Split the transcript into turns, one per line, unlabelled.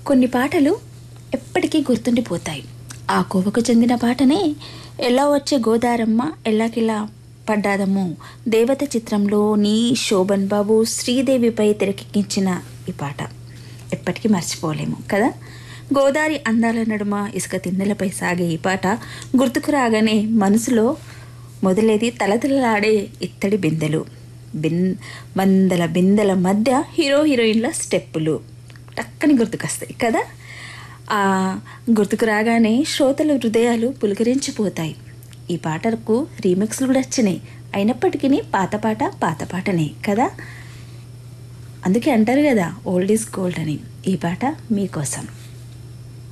కొన్ని పాటలు ఎప్పటికీ గుర్తుండిపోతాయి ఆ కోవకు చెందిన పాటనే ఎలా వచ్చే గోదారమ్మ ఎల్లాకిలా పడ్డాదమ్ము దేవత చిత్రంలో నీ శోభన్ బాబు శ్రీదేవిపై తెరకెక్కించిన ఈ పాట ఎప్పటికీ మర్చిపోలేము కదా గోదారి అందాల నడుమ ఇసుక తిన్నెలపై సాగే ఈ పాట గుర్తుకు రాగానే మనసులో మొదలేది తలతలలాడే ఇత్తడి బిందెలు బిన్ వందల బిందెల మధ్య హీరో హీరోయిన్ల స్టెప్పులు టక్కని గుర్తుకొస్తాయి కదా ఆ గుర్తుకు రాగానే శ్రోతల హృదయాలు పులకరించిపోతాయి ఈ పాటకు రీమిక్స్లు కూడా వచ్చినాయి అయినప్పటికీ పాత పాట పాత పాటనే కదా అందుకే అంటారు కదా ఓల్డ్ ఈజ్ గోల్డ్ అని ఈ పాట మీకోసం